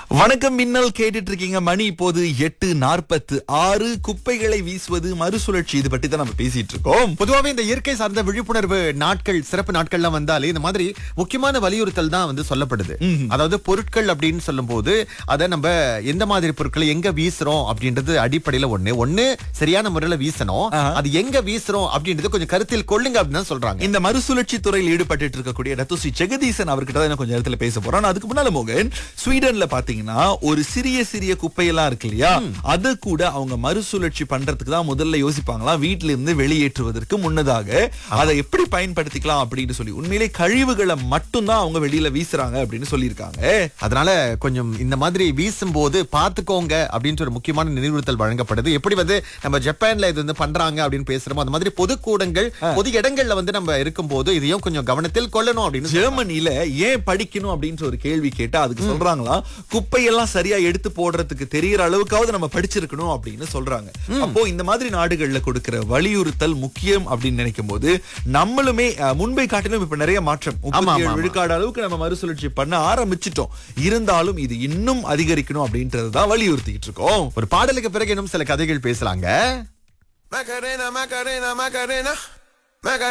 வணக்கம் மின்னல் கேட்டுட்டு இருக்கீங்க மணி இப்போது எட்டு நாற்பத்து ஆறு குப்பைகளை வீசுவது மறுசுழற்சி இது பற்றி தான் நம்ம பேசிட்டு இருக்கோம் பொதுவாவே இந்த இயற்கை சார்ந்த விழிப்புணர்வு நாட்கள் சிறப்பு நாட்கள்லாம் வந்தாலே இந்த மாதிரி முக்கியமான வலியுறுத்தல் தான் வந்து சொல்லப்படுது அதாவது பொருட்கள் அப்படின்னு சொல்லும்போது அதை நம்ம எந்த மாதிரி பொருட்களை எங்க வீசுறோம் அப்படின்றது அடிப்படையில ஒண்ணு ஒண்ணு சரியான முறையில வீசணும் அது எங்க வீசுறோம் அப்படின்றது கொஞ்சம் கருத்தில் கொள்ளுங்க அப்படின்னு தான் சொல்றாங்க இந்த மறுசுழற்சி துறையில் ஈடுபட்டு இருக்கக்கூடிய டத்துஸ்ரீ ஜெகதீசன் அவர்கிட்ட தான் இன்னும் கொஞ்சம் நேரத்துல பேச போறோம் ஆனா அதுக்கு முன்னால மோகன் ஸ்வீடன்ல பாத்தீங்கன்னா ஒரு சிறிய சிறிய குப்பையெல்லாம் இருக்கு இல்லையா அது கூட அவங்க மறுசுழற்சி பண்றதுக்கு தான் முதல்ல யோசிப்பாங்களாம் வீட்ல இருந்து வெளியேற்றுவதற்கு முன்னதாக அதை எப்படி பயன்படுத்திக்கலாம் அப்படின்னு சொல்லி உண்மையிலே கழிவுகளை மட்டும்தான் அவங்க வெளியில வீசுறாங்க அப்படின்னு சொல்லியிருக்காங்க அதனால கொஞ்சம் இந்த மாதிரி வீசும்போது பாத்துக்கோங்க அப்படின்ற ஒரு முக்கியமான நினைவுறுத்தல் வழங்கப்படுது எப்படி வந்து நம்ம ஜப்பான்ல இது வந்து பண்றாங்க அப்படின்னு பேசுறோமோ அந்த மாதிரி பொது கூடங்கள் பொது இடங்கள்ல வந்து நம்ம இருக்கும்போது இதையும் கொஞ்சம் கவனத்தில் கொள்ளணும் அப்படின்னு ஜெர்மனில ஏன் படிக்கணும் அப்படின்ற ஒரு கேள்வி கேட்டா அதுக்கு சொல்றாங்களாம் குப்பையெல்லாம் சரியா எடுத்து போடுறதுக்கு தெரியற அளவுக்காவது நம்ம படிச்சிருக்கணும் அப்படின்னு சொல்றாங்க அப்போ இந்த மாதிரி நாடுகள்ல கொடுக்கிற வலியுறுத்தல் முக்கியம் அப்படின்னு நினைக்கும் போது நம்மளுமே அஹ், முன்பை காட்டிலும் இப்ப நிறைய மாற்றம் ஆமா, முப்பத்தி ஆமா, ஏழு ஆமா. விழுக்காடு அளவுக்கு நம்ம மறுசுழற்சி பண்ண ஆரம்பிச்சிட்டோம் இருந்தாலும் இது இன்னும் அதிகரிக்கணும் அப்படின்றது தான் வலியுறுத்திக்கிட்டு இருக்கோம் ஒரு பாடலுக்கு பிறகு இன்னும் சில கதைகள் பேசலாங்க Macarena, Macarena, Macarena. Macarena.